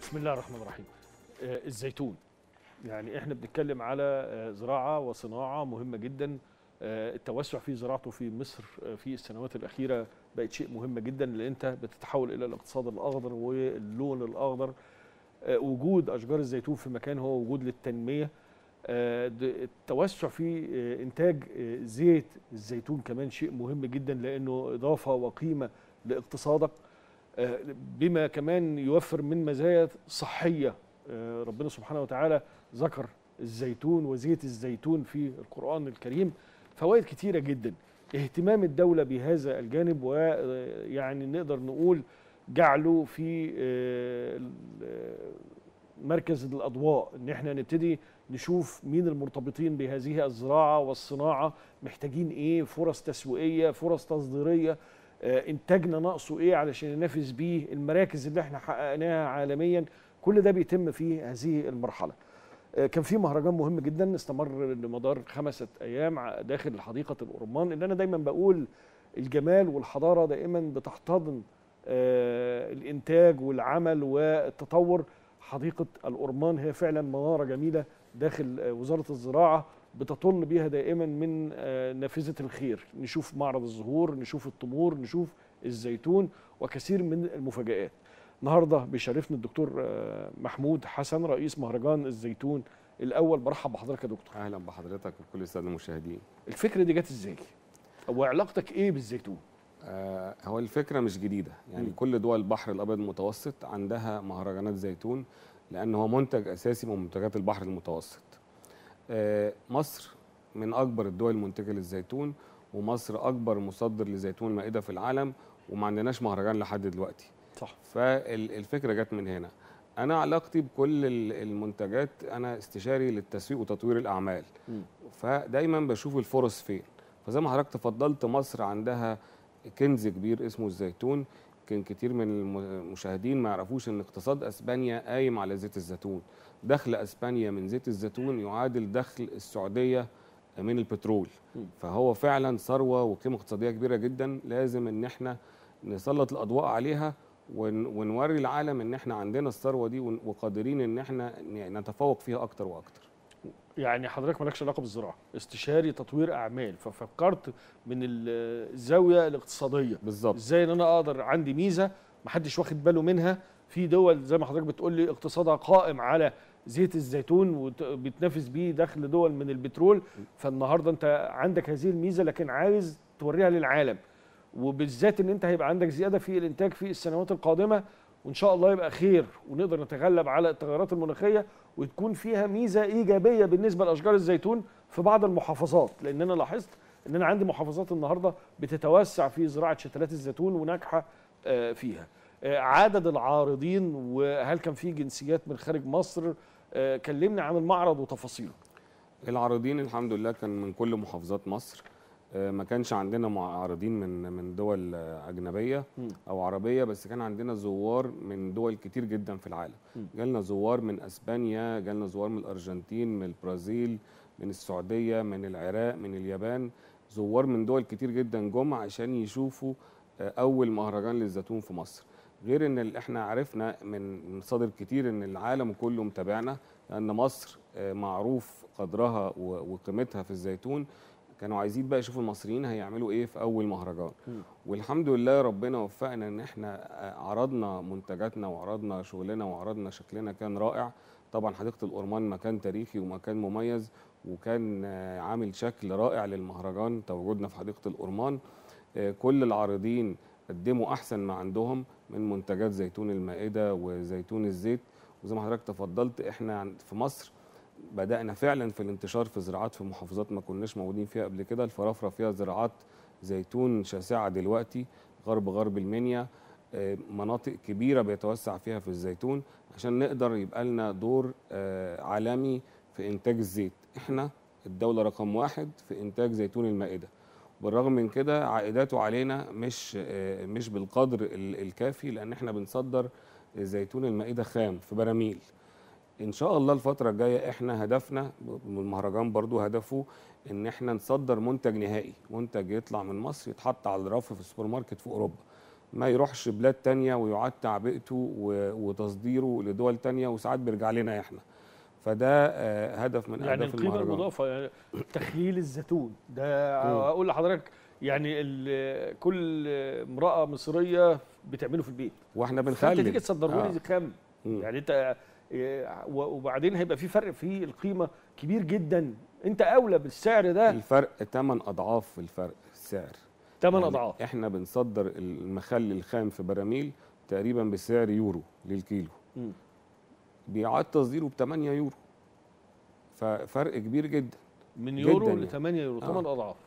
بسم الله الرحمن الرحيم آه، الزيتون يعني احنا بنتكلم على آه، زراعه وصناعه مهمه جدا آه، التوسع في زراعته في مصر آه، في السنوات الاخيره بقت شيء مهم جدا لان انت بتتحول الى الاقتصاد الاخضر واللون الاخضر آه، وجود اشجار الزيتون في مكان هو وجود للتنميه آه، د- التوسع في آه، انتاج آه، زيت الزيتون كمان شيء مهم جدا لانه اضافه وقيمه لاقتصادك آه، بما كمان يوفر من مزايا صحيه آه، ربنا سبحانه وتعالى ذكر الزيتون وزيت الزيتون في القرآن الكريم فوائد كتيرة جدا اهتمام الدولة بهذا الجانب ويعني نقدر نقول جعله في آه، ال- آه، مركز الأضواء إن احنا نبتدي نشوف مين المرتبطين بهذه الزراعة والصناعة محتاجين إيه فرص تسويقية فرص تصديرية آه، إنتاجنا ناقصه إيه علشان ننافس بيه المراكز اللي احنا حققناها عالميا كل ده بيتم في هذه المرحلة آه، كان في مهرجان مهم جدا استمر لمدار خمسة أيام ع- داخل حديقة الأورمان اللي أنا دايما بقول الجمال والحضارة دائما بتحتضن آه، الإنتاج والعمل والتطور حديقة الأورمان هي فعلا منارة جميلة داخل آه، وزارة الزراعة بتطل بها دائما من آه، نافذة الخير نشوف معرض الزهور نشوف التمور نشوف الزيتون وكثير من المفاجآت النهارده بيشرفني الدكتور آه، محمود حسن رئيس مهرجان الزيتون الاول برحب بحضرتك يا دكتور اهلا بحضرتك وكل الساده المشاهدين الفكره دي جت ازاي وعلاقتك ايه بالزيتون آه هو الفكره مش جديده يعني مم. كل دول البحر الابيض المتوسط عندها مهرجانات زيتون لان هو منتج اساسي من منتجات البحر المتوسط آه مصر من اكبر الدول المنتجه للزيتون ومصر اكبر مصدر لزيتون المائده في العالم وما عندناش مهرجان لحد دلوقتي صح فالفكره جت من هنا انا علاقتي بكل ال- المنتجات انا استشاري للتسويق وتطوير الاعمال مم. فدايما بشوف الفرص فين فزي ما حضرتك تفضلت مصر عندها كنز كبير اسمه الزيتون كان كتير من الم- المشاهدين ما يعرفوش ان اقتصاد اسبانيا قايم على زيت الزيتون دخل اسبانيا من زيت الزيتون يعادل دخل السعوديه من البترول مم. فهو فعلا ثروه وقيمه اقتصاديه كبيره جدا لازم ان احنا نسلط الاضواء عليها ون- ونوري العالم ان احنا عندنا الثروه دي ون- وقادرين ان احنا ن- نتفوق فيها اكتر واكتر يعني حضرتك مالكش علاقه بالزراعه استشاري تطوير اعمال ففكرت من ال- الزاويه الاقتصاديه بالظبط ازاي ان انا اقدر عندي ميزه محدش واخد باله منها في دول زي ما حضرتك بتقول لي اقتصادها قائم على زيت الزيتون وبتنافس بيه دخل دول من البترول فالنهارده انت عندك هذه الميزه لكن عايز توريها للعالم وبالذات ان انت هيبقى عندك زياده في الانتاج في السنوات القادمه وان شاء الله يبقى خير ونقدر نتغلب على التغيرات المناخيه وتكون فيها ميزه ايجابيه بالنسبه لاشجار الزيتون في بعض المحافظات لان انا لاحظت ان انا عندي محافظات النهارده بتتوسع في زراعه شتلات الزيتون وناجحه آه، فيها آه، عدد العارضين وهل كان في جنسيات من خارج مصر آه، كلمنا عن المعرض وتفاصيله العارضين الحمد لله كان من كل محافظات مصر آه، ما كانش عندنا معارضين من من دول آه، اجنبيه مم. او عربيه بس كان عندنا زوار من دول كتير جدا في العالم مم. جالنا زوار من اسبانيا جالنا زوار من الارجنتين من البرازيل من السعوديه من العراق من اليابان زوار من دول كتير جدا جم عشان يشوفوا آه، اول مهرجان للزيتون في مصر غير ان ال- احنا عرفنا من مصادر كتير ان العالم كله متابعنا لان مصر آه، معروف قدرها و- وقيمتها في الزيتون كانوا عايزين بقى يشوفوا المصريين هيعملوا ايه في اول مهرجان مم. والحمد لله ربنا وفقنا ان احنا آه، عرضنا منتجاتنا وعرضنا شغلنا وعرضنا شكلنا كان رائع طبعا حديقه الأورمان مكان تاريخي ومكان مميز وكان آه، عامل شكل رائع للمهرجان تواجدنا في حديقه الأورمان آه، كل العارضين قدموا احسن ما عندهم من منتجات زيتون المائده وزيتون الزيت وزي ما حضرتك تفضلت احنا عن- في مصر بدانا فعلا في الانتشار في زراعات في محافظات ما كناش موجودين فيها قبل كده الفرافره فيها زراعات زيتون شاسعه دلوقتي غرب غرب المنيا آه، مناطق كبيره بيتوسع فيها في الزيتون عشان نقدر يبقى لنا دور آه، عالمي في انتاج الزيت احنا الدوله رقم واحد في انتاج زيتون المائده بالرغم من كده عائداته علينا مش آه، مش بالقدر ال- الكافي لان احنا بنصدر زيتون المائده خام في براميل ان شاء الله الفتره الجايه احنا هدفنا والمهرجان برضو هدفه ان احنا نصدر منتج نهائي منتج يطلع من مصر يتحط على الرف في السوبر ماركت في اوروبا ما يروحش بلاد تانية ويعاد تعبئته و- وتصديره لدول تانية وساعات بيرجع لنا احنا فده آه، هدف من يعني اهداف القيمه المهرجان المضافه يعني تخليل الزيتون ده مم. اقول لحضرتك يعني ال- كل امراه مصريه بتعمله في البيت واحنا فانت تيجي بنخلي تصدره آه. لي خام مم. يعني انت إيه، و- وبعدين هيبقى في فرق في القيمه كبير جدا انت اولى بالسعر ده الفرق 8 اضعاف الفرق السعر 8 يعني اضعاف احنا بنصدر المخلي الخام في براميل تقريبا بسعر يورو للكيلو مم. بيعاد تصديره ب 8 يورو ففرق كبير جدا من جداً يورو ل يعني. 8 يورو آه. 8 اضعاف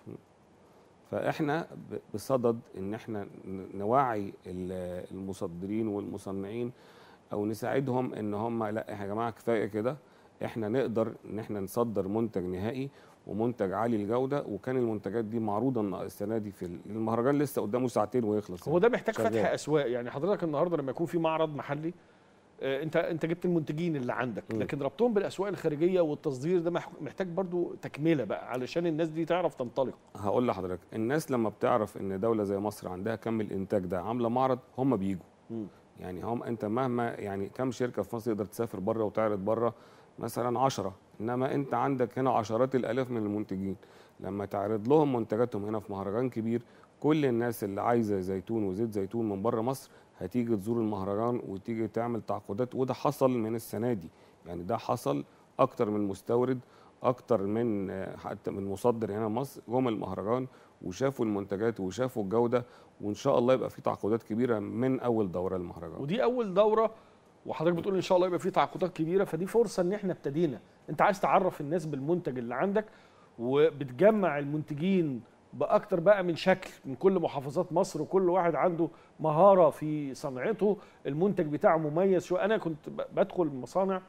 فاحنا ب- بصدد ان احنا ن- نوعي ال- المصدرين والمصنعين او نساعدهم ان هم لا يا جماعه كفايه كده احنا نقدر ان احنا نصدر منتج نهائي ومنتج عالي الجوده وكان المنتجات دي معروضه السنه دي في ال- المهرجان لسه قدامه ساعتين ويخلص هو ده محتاج شغال. فتح اسواق يعني حضرتك النهارده لما يكون في معرض محلي آه، انت انت جبت المنتجين اللي عندك مم. لكن ربطهم بالاسواق الخارجيه والتصدير ده مح- محتاج برضو تكمله بقى علشان الناس دي تعرف تنطلق هقول لحضرتك الناس لما بتعرف ان دوله زي مصر عندها كم الانتاج ده عامله معرض هم بيجوا مم. يعني هم انت مهما يعني كم شركه في مصر تقدر تسافر بره وتعرض بره مثلا عشرة انما انت عندك هنا عشرات الالاف من المنتجين لما تعرض لهم منتجاتهم هنا في مهرجان كبير كل الناس اللي عايزه زيتون وزيت زيتون من بره مصر هتيجي تزور المهرجان وتيجي تعمل تعاقدات وده حصل من السنه دي يعني ده حصل اكتر من مستورد اكتر من آه، حتى من مصدر هنا مصر جم المهرجان وشافوا المنتجات وشافوا الجوده وان شاء الله يبقى في تعاقدات كبيره من اول دوره المهرجان ودي اول دوره وحضرتك بتقول ان شاء الله يبقى في تعاقدات كبيره فدي فرصه ان احنا ابتدينا انت عايز تعرف الناس بالمنتج اللي عندك وبتجمع المنتجين باكتر بقى من شكل من كل محافظات مصر وكل واحد عنده مهاره في صنعته المنتج بتاعه مميز شو انا كنت ب- بدخل مصانع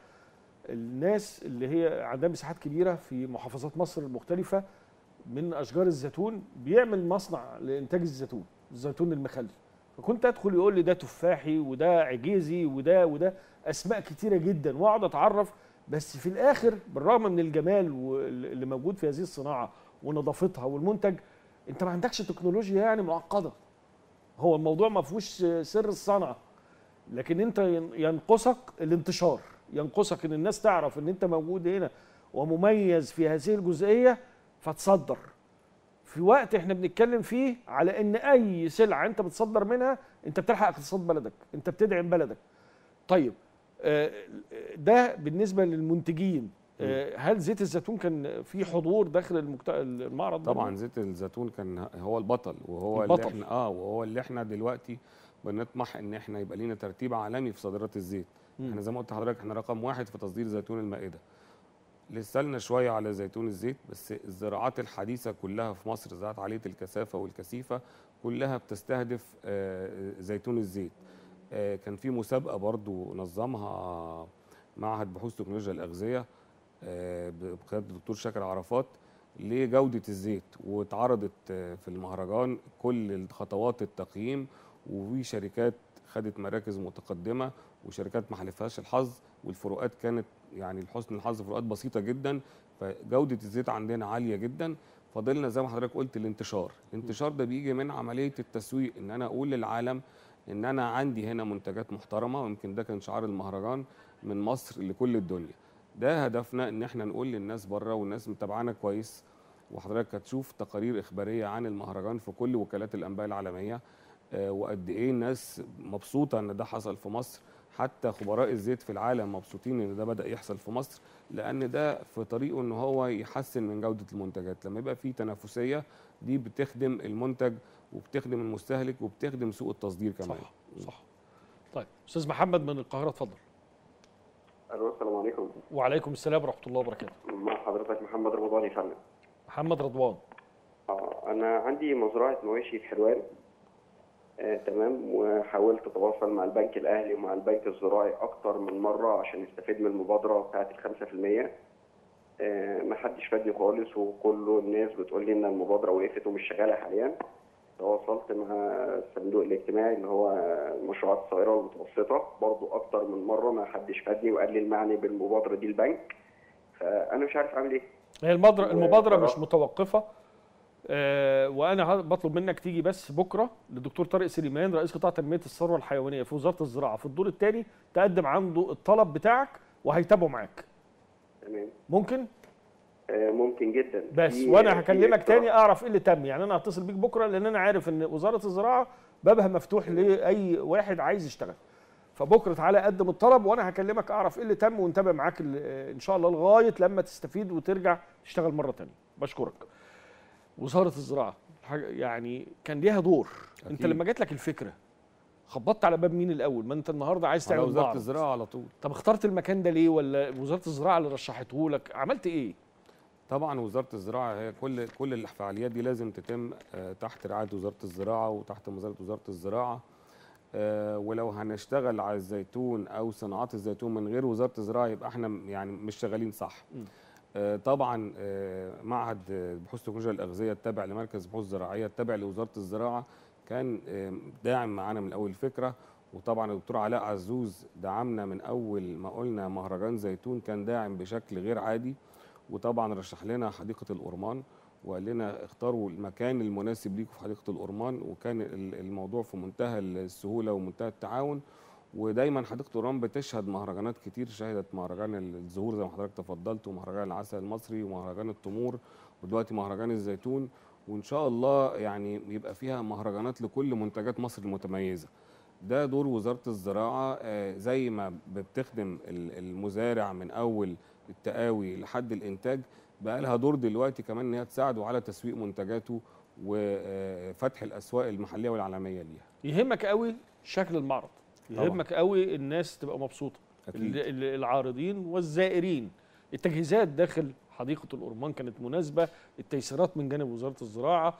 الناس اللي هي عندها مساحات كبيره في محافظات مصر المختلفه من اشجار الزيتون بيعمل مصنع لانتاج الزيتون الزيتون المخلل فكنت ادخل يقول لي ده تفاحي وده عجيزي وده وده اسماء كتيره جدا واقعد اتعرف بس في الاخر بالرغم من الجمال وال- اللي موجود في هذه الصناعه ونظافتها والمنتج انت ما عندكش تكنولوجيا يعني معقده هو الموضوع ما فيهوش سر الصنعه لكن انت ين- ينقصك الانتشار ينقصك ان الناس تعرف ان انت موجود هنا ومميز في هذه الجزئيه فتصدر في وقت احنا بنتكلم فيه على ان اي سلعه انت بتصدر منها انت بتلحق اقتصاد بلدك انت بتدعم بلدك طيب آه، ده بالنسبه للمنتجين آه، هل زيت الزيتون كان في حضور داخل المكت... المعرض ده؟ طبعا زيت الزيتون كان هو البطل وهو البطل. اللي احنا اه وهو اللي احنا دلوقتي بنطمح ان احنا يبقى لينا ترتيب عالمي في صادرات الزيت مم. احنا زي ما قلت لحضرتك احنا رقم واحد في تصدير زيتون المائده لسه لنا شويه على زيتون الزيت بس الزراعات الحديثه كلها في مصر زراعات عاليه الكثافه والكثيفه كلها بتستهدف آه، زيتون الزيت آه، كان في مسابقه برضو نظمها معهد بحوث تكنولوجيا الاغذيه آه، بقياده الدكتور شاكر عرفات لجوده الزيت واتعرضت آه، في المهرجان كل خطوات التقييم وفي شركات خدت مراكز متقدمه وشركات ما حلفهاش الحظ والفروقات كانت يعني لحسن الحظ فروقات بسيطه جدا فجوده الزيت عندنا عاليه جدا فضلنا زي ما حضرتك قلت الانتشار الانتشار ده بيجي من عمليه التسويق ان انا اقول للعالم ان انا عندي هنا منتجات محترمه ويمكن ده كان شعار المهرجان من مصر لكل الدنيا ده هدفنا ان احنا نقول للناس بره والناس متابعانا كويس وحضرتك هتشوف تقارير اخباريه عن المهرجان في كل وكالات الانباء العالميه آه، وقد ايه الناس مبسوطه ان ده حصل في مصر حتى خبراء الزيت في العالم مبسوطين ان ده بدا يحصل في مصر لان ده في طريقه ان هو يحسن من جوده المنتجات لما يبقى في تنافسيه دي بتخدم المنتج وبتخدم المستهلك وبتخدم سوق التصدير كمان صح صح طيب استاذ محمد من القاهره اتفضل الو السلام عليكم وعليكم السلام ورحمه الله وبركاته مع حضرتك محمد رمضان يا فندم محمد رضوان اه انا عندي مزرعه مواشي في حلوان آه تمام وحاولت اتواصل مع البنك الاهلي ومع البنك الزراعي اكتر من مره عشان استفيد من المبادره بتاعت الخمسة في المية آه ما حدش فادني خالص وكله الناس بتقول لي ان المبادره وقفت ومش شغاله حاليا تواصلت مع الصندوق الاجتماعي اللي هو المشروعات الصغيره والمتوسطه برضو اكتر من مره ما حدش فادني وقال لي المعني بالمبادره دي البنك فانا مش عارف اعمل ايه هي المبادره المبادره مش وصراحة- متوقفه آه وانا ه- بطلب منك تيجي بس بكره للدكتور طارق سليمان رئيس قطاع تنميه الثروه الحيوانيه في وزاره الزراعه في الدور الثاني تقدم عنده الطلب بتاعك وهيتابعه معاك تمام ممكن آه، ممكن جدا بس في- وانا في هكلمك اقتراح- تاني اعرف ايه اللي تم يعني انا هتصل بيك بكره لان انا عارف ان وزاره الزراعه بابها مفتوح لاي واحد عايز يشتغل فبكره تعالى قدم الطلب وانا هكلمك اعرف ايه اللي تم ونتابع معاك ال- ان شاء الله لغايه لما تستفيد وترجع تشتغل مره تانية بشكرك وزاره الزراعه حاجة- يعني كان ليها دور انت أكيد. لما جات لك الفكره خبطت على باب مين الاول ما انت النهارده عايز على تعمل وزاره معرض. الزراعه على طول طب اخترت المكان ده ليه ولا وزاره الزراعه اللي رشحته لك عملت ايه طبعا وزاره الزراعه هي كل كل الفعاليات دي لازم تتم آه، تحت رعايه وزاره الزراعه وتحت مظله وزاره الزراعه آه، ولو هنشتغل على الزيتون او صناعات الزيتون من غير وزاره الزراعه يبقى احنا م- يعني مش شغالين صح م. آه، طبعا آه، معهد آه، بحوث تكنولوجيا الاغذيه التابع لمركز بحوث زراعيه التابع لوزاره الزراعه كان آه، داعم معانا من اول فكره وطبعا الدكتور علاء عزوز دعمنا من اول ما قلنا مهرجان زيتون كان داعم بشكل غير عادي وطبعا رشح لنا حديقه الأورمان وقال لنا اختاروا المكان المناسب ليكم في حديقه الأورمان وكان ال- الموضوع في منتهى السهوله ومنتهى التعاون ودايما حديقه الأورمان بتشهد مهرجانات كتير شهدت مهرجان الزهور زي ما حضرتك تفضلت ومهرجان العسل المصري ومهرجان التمور ودلوقتي مهرجان الزيتون وان شاء الله يعني يبقى فيها مهرجانات لكل منتجات مصر المتميزه ده دور وزاره الزراعه آه، زي ما بتخدم ال- المزارع من اول التقاوي لحد الانتاج بقى لها دور دلوقتي كمان ان هي تساعده على تسويق منتجاته وفتح الاسواق المحليه والعالميه ليها يهمك قوي شكل المعرض طبعاً. يهمك قوي الناس تبقى مبسوطه اكيد ال- ال- العارضين والزائرين التجهيزات داخل حديقه الأورمان كانت مناسبه التيسيرات من جانب وزاره الزراعه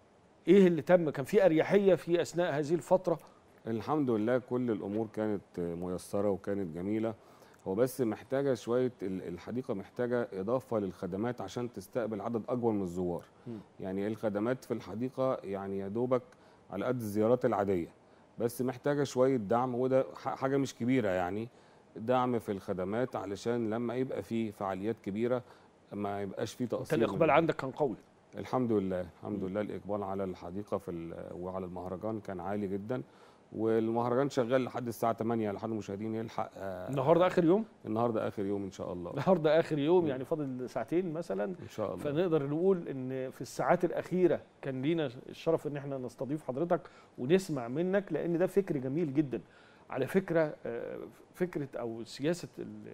ايه اللي تم كان في اريحيه في اثناء هذه الفتره الحمد لله كل الامور كانت ميسره وكانت جميله هو بس محتاجه شويه ال- الحديقه محتاجه اضافه للخدمات عشان تستقبل عدد اكبر من الزوار مم. يعني الخدمات في الحديقه يعني يا دوبك على قد الزيارات العاديه بس محتاجه شويه دعم وده ح- حاجه مش كبيره يعني دعم في الخدمات علشان لما يبقى في فعاليات كبيره ما يبقاش في انت تقصير الاقبال من- عندك كان قوي الحمد لله الحمد لله الاقبال على الحديقه في ال- وعلى المهرجان كان عالي جدا والمهرجان شغال لحد الساعه 8 لحد المشاهدين يلحق آه، النهارده اخر يوم النهارده اخر يوم ان شاء الله النهارده اخر يوم مم. يعني فاضل ساعتين مثلا ان شاء الله فنقدر نقول ان في الساعات الاخيره كان لينا الشرف ان احنا نستضيف حضرتك ونسمع منك لان ده فكر جميل جدا على فكره آه، فكره او سياسه ال-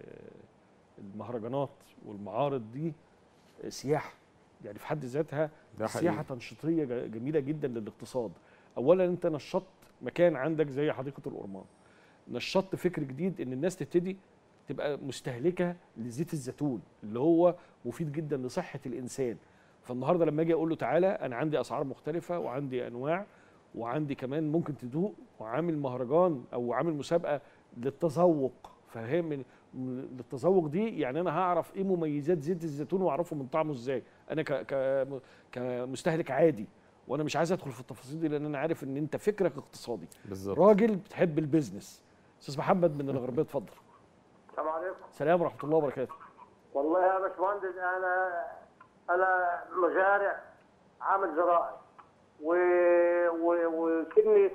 المهرجانات والمعارض دي سياحه يعني في حد ذاتها ده سياحه حقيقي تنشيطيه ج- جميله جدا للاقتصاد اولا انت نشطت مكان عندك زي حديقه الأورمان نشطت فكر جديد ان الناس تبتدي تبقى مستهلكه لزيت الزيتون اللي هو مفيد جدا لصحه الانسان فالنهارده لما اجي اقول له تعالى انا عندي اسعار مختلفه وعندي انواع وعندي كمان ممكن تدوق وعامل مهرجان او عامل مسابقه للتذوق فاهم من- من- للتذوق دي يعني انا هعرف ايه مميزات زيت الزيتون واعرفه من طعمه ازاي انا ك ك كمستهلك عادي وانا مش عايز ادخل في التفاصيل دي لان انا عارف ان انت فكرك اقتصادي بالظبط راجل بتحب البيزنس استاذ محمد من الغربيه اتفضل السلام عليكم سلام ورحمه الله وبركاته والله يا باشمهندس انا انا مزارع عامل زراعي و و وسني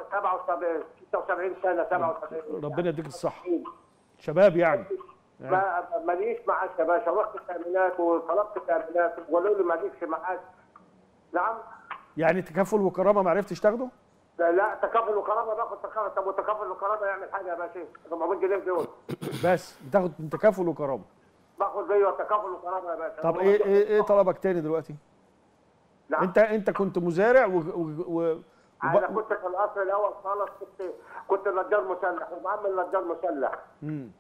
77 76 سنه 77 ربنا يديك الصحه شباب يعني ما ماليش معاش يا باشا رحت التامينات وطلبت التامينات وقالوا لي ماليش معاش نعم يعني تكافل وكرامه ما عرفتش تاخده لا, لا تكافل وكرامه باخد تكافل طب وتكافل وكرامه يعمل حاجه يا باشا 400 جنيه دول بس بتاخد من تكافل وكرامه باخد ايوه تكافل وكرامه يا باشا طب ايه ايه ايه طلبك تاني دلوقتي نعم. انت انت كنت مزارع و, و, و انا وب... كنت في القصر الاول خالص كنت كنت نجار مسلح وبعمل نجار مسلح مم.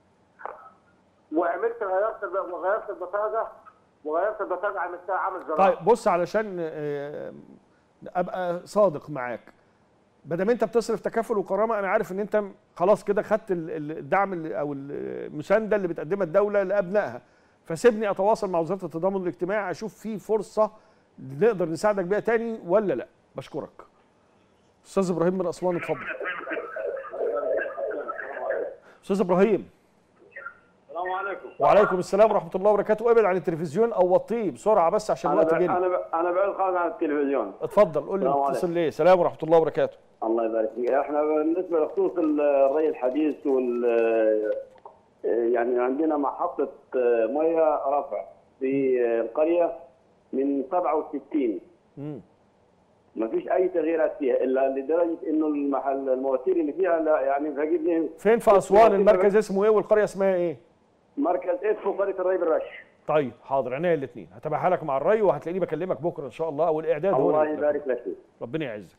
وعملت غيرت الب- وغيرت البطاقه وغيرت البطاقه عملتها عامل زراعه طيب بص علشان آه، ابقى صادق معاك بدل انت بتصرف تكافل وكرامه انا عارف ان انت خلاص كده خدت ال- ال- الدعم اللي- او المسانده اللي بتقدمها الدوله لابنائها فسيبني اتواصل مع وزاره التضامن الاجتماعي اشوف في فرصه نقدر نساعدك بيها تاني ولا لا بشكرك استاذ ابراهيم من اسوان اتفضل استاذ ابراهيم السلام عليكم عليكم وعليكم السلام ورحمه الله وبركاته ابعد عن التلفزيون او وطيه بسرعه بس عشان انا الوقت ب... جري انا ب... انا بعيد خالص عن التلفزيون اتفضل قول لي السلام متصل عليكم. ليه سلام ورحمه الله وبركاته الله يبارك فيك احنا بالنسبه لخصوص الري الحديث وال يعني عندنا محطه ميه رفع في القريه من 67 مم. ما فيش اي تغييرات فيها الا لدرجه انه المحل المواتير اللي فيها لا يعني فاجد لي فين في اسوان المركز اسمه ايه والقريه اسمها ايه مركز ادفو قريه الري بالرش طيب حاضر عينيا الاثنين هتابعها لك مع الري وهتلاقيني بكلمك بكره ان شاء الله والاعداد هو الله اللي يبارك لك فيك ربنا يعزك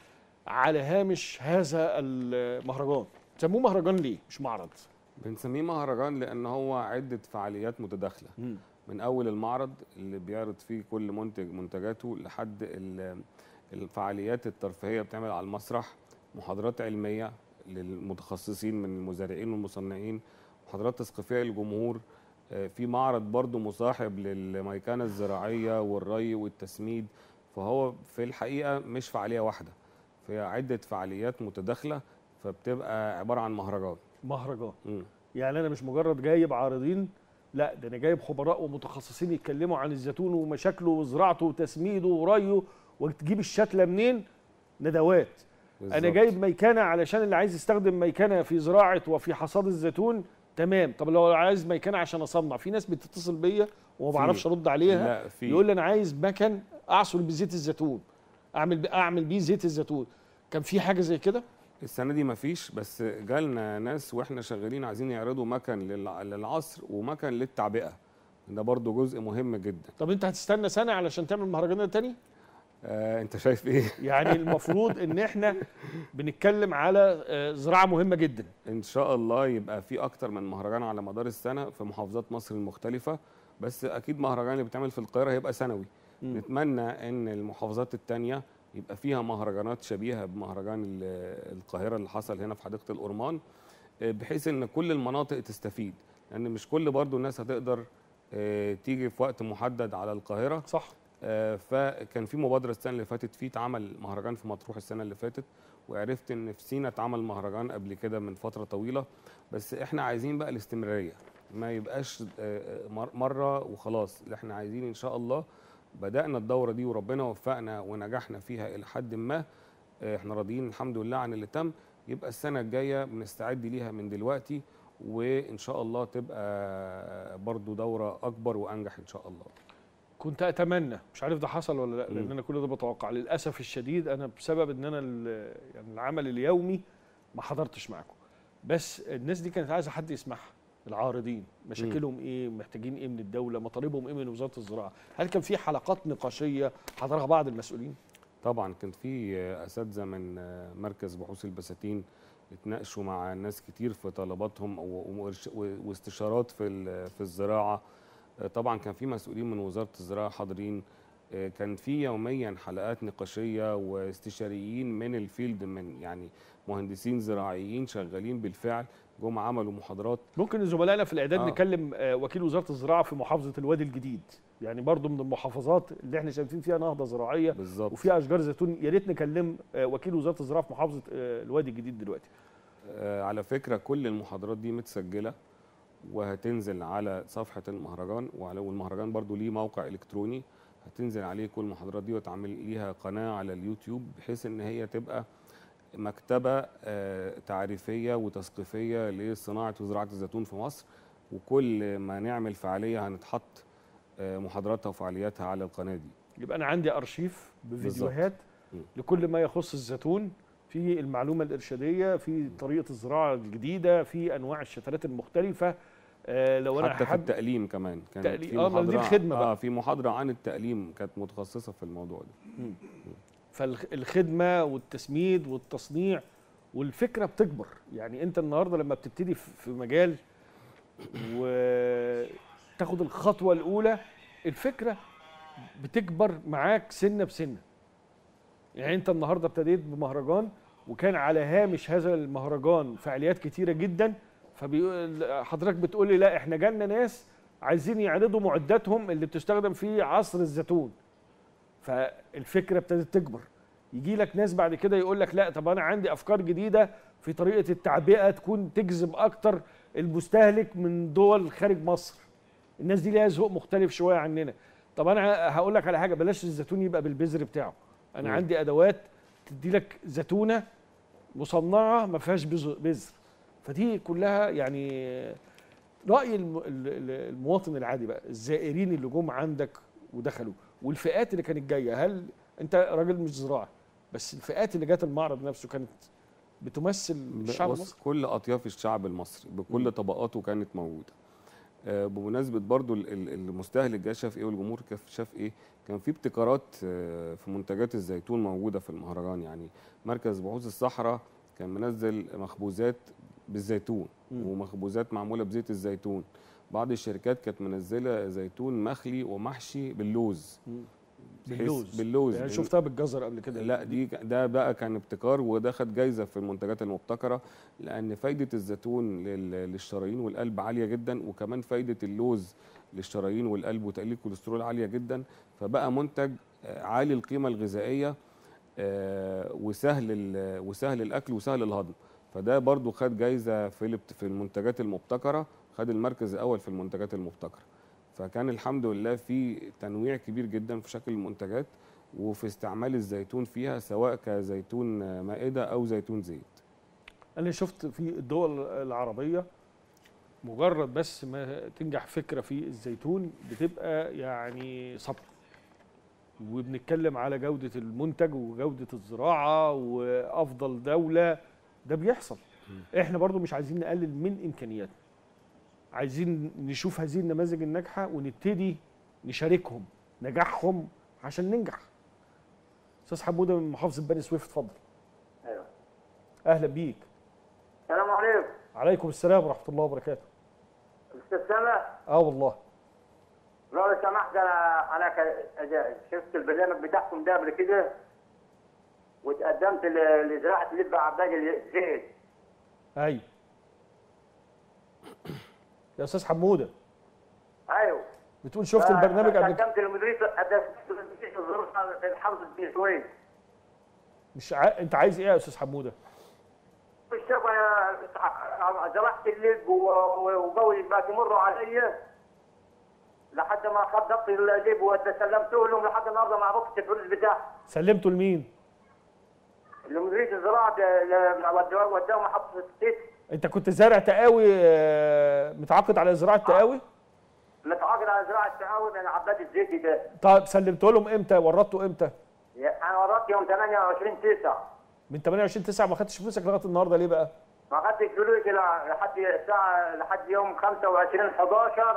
على هامش هذا المهرجان سموه مهرجان ليه مش معرض بنسميه مهرجان لان هو عده فعاليات متداخله مم. من اول المعرض اللي بيعرض فيه كل منتج منتجاته لحد ال- الفعاليات الترفيهيه بتعمل على المسرح محاضرات علميه للمتخصصين من المزارعين والمصنعين محاضرات تثقيفيه للجمهور آه، في معرض برضو مصاحب للميكنه الزراعيه والري والتسميد فهو في الحقيقه مش فعاليه واحده فهي عده فعاليات متداخله فبتبقى عباره عن مهرجان مهرجان مم. يعني انا مش مجرد جايب عارضين لا ده انا جايب خبراء ومتخصصين يتكلموا عن الزيتون ومشاكله وزراعته وتسميده وريه وتجيب الشتله منين ندوات انا بالظبط. جايب ميكنه علشان اللي عايز يستخدم ميكنه في زراعه وفي حصاد الزيتون تمام طب لو عايز ميكنه عشان اصنع في ناس بتتصل بيا وما في. بعرفش ارد عليها لا في يقول لي انا عايز مكن اعصر بزيت الزيتون اعمل ب- اعمل بيه زيت الزيتون كان في حاجه زي كده السنه دي مفيش بس جالنا ناس واحنا شغالين عايزين يعرضوا مكن للع- للعصر ومكن للتعبئه ده برضو جزء مهم جدا طب انت هتستنى سنه علشان تعمل مهرجان ده تاني آه انت شايف ايه يعني المفروض ان احنا بنتكلم على آه، زراعه مهمه جدا ان شاء الله يبقى في اكتر من مهرجان على مدار السنه في محافظات مصر المختلفه بس اكيد مهرجان اللي بيتعمل في القاهره هيبقى سنوي مم. نتمنى ان المحافظات التانية يبقى فيها مهرجانات شبيهه بمهرجان ال- القاهره اللي حصل هنا في حديقه الأورمان آه، بحيث ان كل المناطق تستفيد لان مش كل برضو الناس هتقدر آه، تيجي في وقت محدد على القاهره صح آه، فكان في مبادره السنه اللي فاتت في اتعمل مهرجان في مطروح السنه اللي فاتت وعرفت ان في سينا اتعمل مهرجان قبل كده من فتره طويله بس احنا عايزين بقى الاستمراريه ما يبقاش آه، آه، مر- مره وخلاص اللي احنا عايزين ان شاء الله بدانا الدوره دي وربنا وفقنا ونجحنا فيها الى حد ما آه، احنا راضيين الحمد لله عن اللي تم يبقى السنه الجايه بنستعد ليها من دلوقتي وان شاء الله تبقى برضو دوره اكبر وانجح ان شاء الله كنت اتمنى مش عارف ده حصل ولا لا لان مم. انا كل ده بتوقع للاسف الشديد انا بسبب ان انا ال- يعني العمل اليومي ما حضرتش معاكم بس الناس دي كانت عايزه حد يسمعها العارضين مشاكلهم ايه محتاجين ايه من الدوله مطالبهم ايه من وزاره الزراعه هل كان في حلقات نقاشيه حضرها بعض المسؤولين طبعا كان في اساتذه من مركز بحوث البساتين اتناقشوا مع ناس كتير في طلباتهم و- وإرش- و- واستشارات في ال- في الزراعه طبعا كان في مسؤولين من وزاره الزراعه حاضرين كان في يوميا حلقات نقاشيه واستشاريين من الفيلد من يعني مهندسين زراعيين شغالين بالفعل جم عملوا محاضرات ممكن زملائنا في الاعداد آه. نكلم آه، وكيل وزاره الزراعه في محافظه الوادي الجديد يعني برضو من المحافظات اللي احنا شايفين فيها نهضه زراعيه بالظبط وفيها اشجار زيتون يا ريت نكلم آه، وكيل وزاره الزراعه في محافظه آه، الوادي الجديد دلوقتي آه، على فكرة كل المحاضرات دي متسجلة وهتنزل على صفحة المهرجان وعلى والمهرجان برضو ليه موقع إلكتروني هتنزل عليه كل المحاضرات دي وتعمل ليها قناة على اليوتيوب بحيث إن هي تبقى مكتبة آه، تعريفية وتثقيفية لصناعة وزراعة الزيتون في مصر وكل ما نعمل فعالية هنتحط آه، محاضراتها وفعالياتها على القناة دي يبقى انا عندي ارشيف بفيديوهات مم. لكل ما يخص الزيتون في المعلومه الارشاديه في طريقه الزراعه الجديده في انواع الشتلات المختلفه آه لو انا حتى في حابب التأليم كمان كان تأليم- في آه، ما دي محاضرة الخدمة بقى. آه في محاضرة عن التأليم كانت متخصصة في الموضوع ده فالخدمه والتسميد والتصنيع والفكره بتكبر يعني انت النهارده لما بتبتدي في في مجال وتاخد الخطوه الاولى الفكره بتكبر معاك سنه بسنه يعني انت النهارده ابتديت بمهرجان وكان على هامش هذا المهرجان فعاليات كتيره جدا فحضرتك بتقول لي لا احنا جالنا ناس عايزين يعرضوا معداتهم اللي بتستخدم في عصر الزيتون فالفكره ابتدت تكبر يجي لك ناس بعد كده يقول لك لا طب انا عندي افكار جديده في طريقه التعبئه تكون تجذب اكتر المستهلك من دول خارج مصر الناس دي ليها ذوق مختلف شويه عننا طب انا هقول لك على حاجه بلاش الزيتون يبقى بالبذر بتاعه انا مم. عندي ادوات تدي لك زيتونه مصنعه ما فيهاش بذ- بذر فدي كلها يعني راي الم- ال- ال- المواطن العادي بقى الزائرين اللي جم عندك ودخلوا والفئات اللي كانت جايه هل انت راجل مش زراعي بس الفئات اللي جت المعرض نفسه كانت بتمثل الشعب بص المصري كل اطياف الشعب المصري بكل طبقاته كانت موجوده آه، بمناسبه برضو ال- ال- المستهلك جه شاف ايه والجمهور كيف شاف ايه كان في ابتكارات آه، في منتجات الزيتون موجوده في المهرجان يعني مركز بحوث الصحراء كان منزل مخبوزات بالزيتون مم. ومخبوزات معموله بزيت الزيتون بعض الشركات كانت منزله زيتون مخلي ومحشي باللوز مم. بحيث- باللوز باللوز يعني لأن- شفتها بالجزر قبل كده لا دي ك- ده بقى كان ابتكار وده خد جايزه في المنتجات المبتكره لان فايده الزيتون لل- للشرايين والقلب عاليه جدا وكمان فايده اللوز للشرايين والقلب وتقليل الكوليسترول عاليه جدا فبقى منتج آه، عالي القيمه الغذائيه آه، وسهل ال- وسهل الاكل وسهل الهضم فده برضو خد جايزه في الابت- في المنتجات المبتكره خد المركز الاول في المنتجات المبتكره فكان الحمد لله في تنويع كبير جدا في شكل المنتجات وفي استعمال الزيتون فيها سواء كزيتون مائده او زيتون زيت انا شفت في الدول العربيه مجرد بس ما تنجح فكره في الزيتون بتبقى يعني صبر وبنتكلم على جوده المنتج وجوده الزراعه وافضل دوله ده بيحصل احنا برضو مش عايزين نقلل من امكانياتنا عايزين نشوف هذه النماذج الناجحه ونبتدي نشاركهم نجاحهم عشان ننجح استاذ حموده من محافظه بني سويف اتفضل ايوه اهلا بيك السلام عليكم عليكم السلام ورحمه الله وبركاته استاذ سامح اه والله لو سمحت انا انا ك- شفت البرنامج بتاعكم ده قبل كده وتقدمت ل- لزراعه لب عباد الزيت ايوه يا استاذ حموده ايوه بتقول شفت البرنامج قبل كده قدمت لمديريه قدمت لمديريه الزراعه في محافظه بني سويف مش ع... انت عايز ايه يا استاذ حموده الشيخ انا زرعت اللب و- و- وقوي ما تمروا علي لحد ما اخذ ضبط اللب وسلمته لهم لحد النهارده ما عرفتش الفلوس بتاعه سلمته لمين لمديريه الزراعه وداه محطه الست انت كنت زارع تقاوي آه، متعاقد على زراعه تقاوي متعاقد على زراعه تعاون من عباد الزيتي ده طيب سلمته لهم امتى ورطته امتى انا ورطت يوم 28 9 من 28 9 ما خدتش فلوسك لغايه النهارده ليه بقى ما خدتش فلوسي ل- لحد الساعه لحد يوم 25 11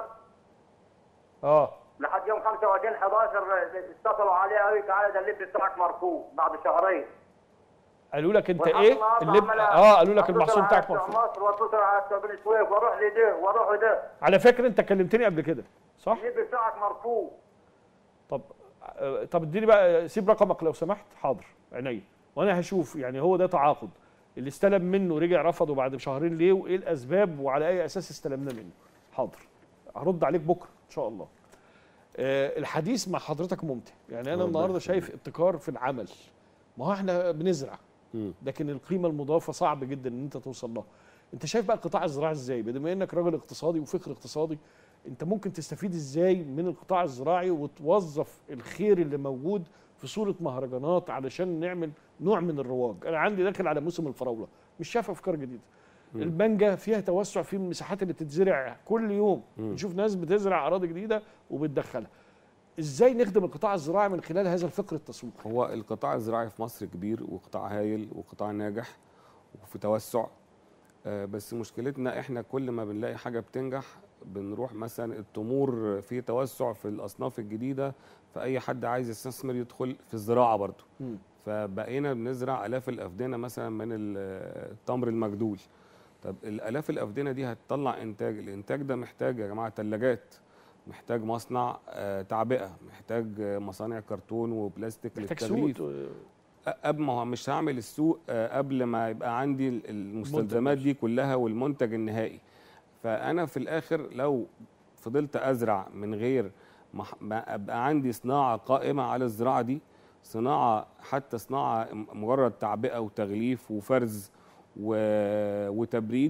اه لحد يوم 25 11 اتصلوا عليه قالوا لي تعالى ده اللب بتاعك مرفوض بعد شهرين قالوا لك انت والحمد ايه لله اللي عمال اه قالوا لك أتصل المحصول على بتاعك بتوع مرفوض مصر واتصل على بتوع بني سويف واروح لده واروح لده على فكره انت كلمتني قبل كده صح اللب بتاعك مرفوض طب آه، طب اديني بقى سيب رقمك لو سمحت حاضر عينيا وانا هشوف يعني هو ده تعاقد اللي استلم منه رجع رفضه بعد شهرين ليه وايه الاسباب وعلى اي اساس استلمنا منه حاضر هرد عليك بكره ان شاء الله آه، الحديث مع حضرتك ممتع يعني انا ربنا النهارده يخليك. شايف ابتكار في العمل ما هو احنا بنزرع مم. لكن القيمه المضافه صعب جدا ان انت توصل لها انت شايف بقى القطاع الزراعي ازاي بما انك راجل اقتصادي وفكر اقتصادي انت ممكن تستفيد ازاي من القطاع الزراعي وتوظف الخير اللي موجود في صوره مهرجانات علشان نعمل نوع من الرواج انا عندي داخل على موسم الفراوله مش شايف افكار جديده المانجا فيها توسع في المساحات اللي تتزرع كل يوم مم. نشوف ناس بتزرع اراضي جديده وبتدخلها ازاي نخدم القطاع الزراعي من خلال هذا الفكر التسويقي هو القطاع الزراعي في مصر كبير وقطاع هايل وقطاع ناجح وفي توسع آه، بس مشكلتنا احنا كل ما بنلاقي حاجه بتنجح بنروح مثلا التمور في توسع في الاصناف الجديده فاي حد عايز يستثمر يدخل في الزراعه برضه مم. فبقينا بنزرع الاف الافدنه مثلا من ال- التمر المجدول طب الالاف الافدنه دي هتطلع انتاج الانتاج ده محتاج يا جماعه ثلاجات محتاج مصنع آه، تعبئه محتاج آه، مصانع كرتون وبلاستيك محتاج للتغليف سوق قبل ما هو مش هعمل السوق آه، قبل ما يبقى عندي ال- المستلزمات نفسه. دي كلها والمنتج النهائي فانا في الاخر لو فضلت ازرع من غير ما ح- ما ابقى عندي صناعه قائمه على الزراعه دي صناعه حتى صناعه م- مجرد تعبئه وتغليف وفرز و... وتبريد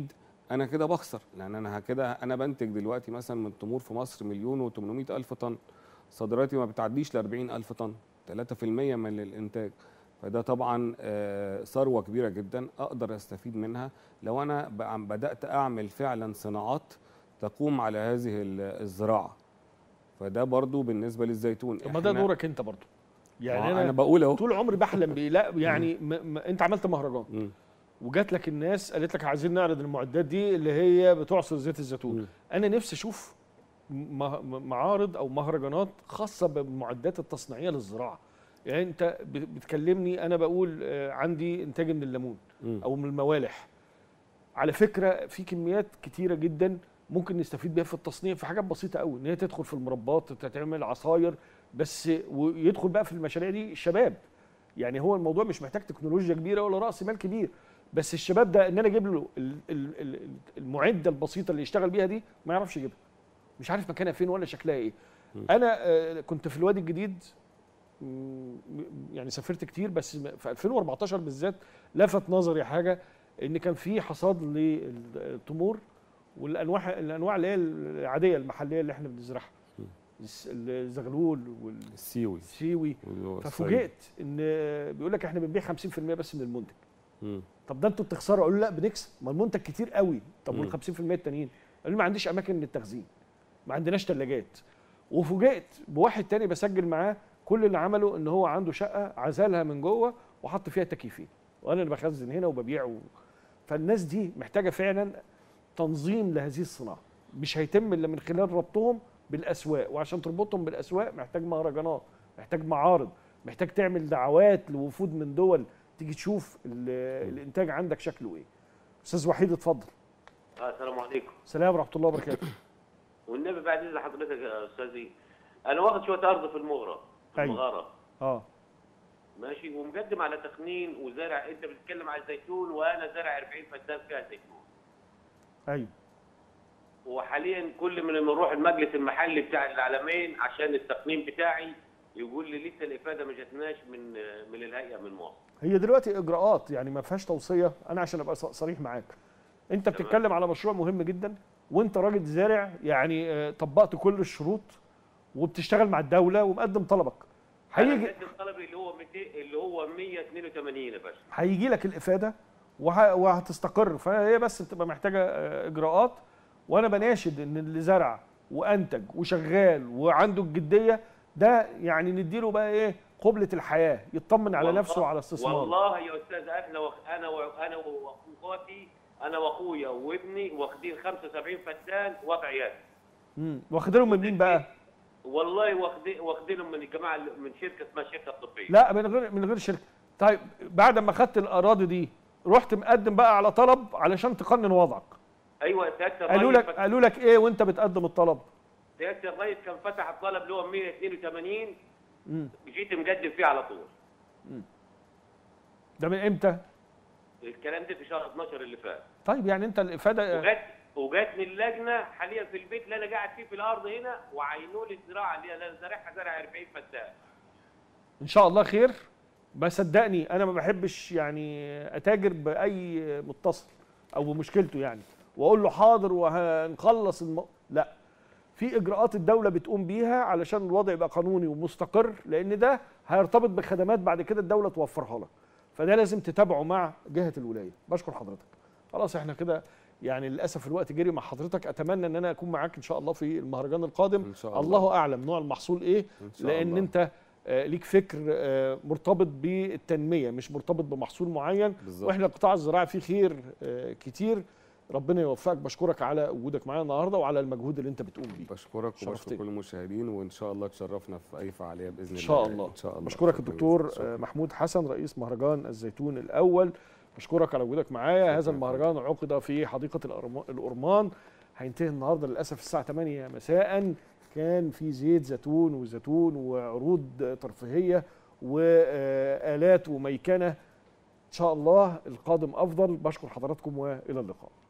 انا كده بخسر لان انا كده انا بنتج دلوقتي مثلا من التمور في مصر مليون و800 الف طن صادراتي ما بتعديش ل 40 الف طن 3% من الانتاج فده طبعا آه، ثروه كبيره جدا اقدر استفيد منها لو انا ب- بدات اعمل فعلا صناعات تقوم على هذه ال- الزراعه فده برضو بالنسبه للزيتون طب ما ده إحنا- دورك انت برضه يعني يعني انا, انا بقول اهو طول عمري بحلم بيه لا يعني م م انت عملت مهرجان مم. وجات لك الناس قالت لك عايزين نعرض المعدات دي اللي هي بتعصر زيت الزيتون مم. انا نفسي اشوف م- م- معارض او مهرجانات خاصه بالمعدات التصنيعيه للزراعه يعني انت ب- بتكلمني انا بقول آه، عندي انتاج من الليمون مم. او من الموالح على فكره في كميات كتيره جدا ممكن نستفيد بيها في التصنيع في حاجات بسيطه قوي ان هي تدخل في المربات تتعمل عصاير بس ويدخل بقى في المشاريع دي الشباب يعني هو الموضوع مش محتاج تكنولوجيا كبيره ولا راس مال كبير بس الشباب ده ان انا اجيب له ال- ال- ال- المعده البسيطه اللي يشتغل بيها دي ما يعرفش يجيبها مش عارف مكانها فين ولا شكلها ايه انا آه، كنت في الوادي الجديد مم، يعني سافرت كتير بس في 2014 بالذات لفت نظري حاجه ان كان في حصاد للتمور والانواع الانواع اللي هي العاديه المحليه اللي احنا بنزرعها الس- الزغلول السيوي والسيوي والصعيد. ففوجئت ان بيقول لك احنا بنبيع 50% بس من المنتج مم. طب ده انتوا بتخسروا اقول له لا بنكسب ما المنتج كتير قوي طب مم. وال 50% التانيين قال لي ما عنديش اماكن للتخزين ما عندناش ثلاجات وفوجئت بواحد تاني بسجل معاه كل اللي عمله ان هو عنده شقه عزلها من جوه وحط فيها تكييفين وانا اللي بخزن هنا وببيع و... فالناس دي محتاجه فعلا تنظيم لهذه الصناعه مش هيتم الا من خلال ربطهم بالاسواق وعشان تربطهم بالاسواق محتاج مهرجانات محتاج معارض محتاج تعمل دعوات لوفود من دول تيجي تشوف ال- الانتاج عندك شكله ايه استاذ وحيد اتفضل آه، السلام عليكم سلام ورحمه الله وبركاته والنبي بعد اذن حضرتك يا استاذي انا واخد شويه ارض في المغره في أيوة. المغاره اه ماشي ومقدم على تخنين وزرع انت بتتكلم على الزيتون وانا زرع 40 فدان فيها زيتون ايوه وحاليا كل من لما نروح المجلس المحلي بتاع العالمين عشان التقنين بتاعي يقول لي لسه الافاده ما جاتناش من من الهيئه من مصر هي دلوقتي اجراءات يعني ما فيهاش توصيه انا عشان ابقى ص- صريح معاك انت تمام. بتتكلم على مشروع مهم جدا وانت راجل زارع يعني آه، طبقت كل الشروط وبتشتغل مع الدوله ومقدم طلبك انا هيجي مقدم طلبي اللي هو 200 اللي هو 182 يا باشا هيجي لك الافاده وه- وهتستقر فهي بس بتبقى محتاجه آه، اجراءات وانا بناشد ان اللي زرع وانتج وشغال وعنده الجديه ده يعني نديله بقى ايه قبله الحياه يطمن على والله- نفسه وعلى استثماره والله يا استاذ احنا وخ... انا و... انا واخواتي انا واخويا وابني واخدين 75 فدان وضع يد امم واخدينهم من مين بقى؟ والله واخدين واخدينهم من الجماعه اللي- من شركه اسمها شركه طبيه لا من غير من غير شركه طيب بعد ما خدت الاراضي دي رحت مقدم بقى على طلب علشان تقنن وضعك ايوه سياده قالوا الرئيس لك فت- قالوا لك ايه وانت بتقدم الطلب سياده الرئيس كان فتح الطلب اللي هو 182 امم جيت مقدم فيه على طول ده من امتى الكلام ده في شهر 12 اللي فات طيب يعني انت الافاده وجات وجاتني اللجنه حاليا في البيت اللي انا قاعد فيه في الارض هنا وعينوا لي الزراعه اللي انا زارعها زرع 40 فدان ان شاء الله خير بس صدقني انا ما بحبش يعني اتاجر باي متصل او بمشكلته يعني واقول له حاضر وهنخلص الم... لا في اجراءات الدوله بتقوم بيها علشان الوضع يبقى قانوني ومستقر لان ده هيرتبط بخدمات بعد كده الدوله توفرها لك فده لازم تتابعه مع جهه الولايه بشكر حضرتك خلاص احنا كده يعني للاسف الوقت جري مع حضرتك اتمنى ان انا اكون معاك ان شاء الله في المهرجان القادم إن شاء الله. الله اعلم نوع المحصول ايه إن شاء لان الله. انت آه، ليك فكر آه، مرتبط بالتنميه مش مرتبط بمحصول معين بالظبط. واحنا القطاع الزراعي فيه خير آه، كتير ربنا يوفقك بشكرك على وجودك معانا النهارده وعلى المجهود اللي انت بتقوم بيه بشكرك شرفتني. وبشكر كل المشاهدين وان شاء الله تشرفنا في اي فعاليه باذن الله ان شاء الله ان شاء الله بشكرك شكراً الدكتور جزيلاً. آه، محمود حسن رئيس مهرجان الزيتون الاول بشكرك على وجودك معايا هذا شكراً. المهرجان عقد في حديقه الأرم- الأرمان هينتهي النهارده للاسف الساعه 8 مساء كان في زيت زيتون وزيتون وعروض ترفيهيه والات وميكنه ان شاء الله القادم افضل بشكر حضراتكم والى اللقاء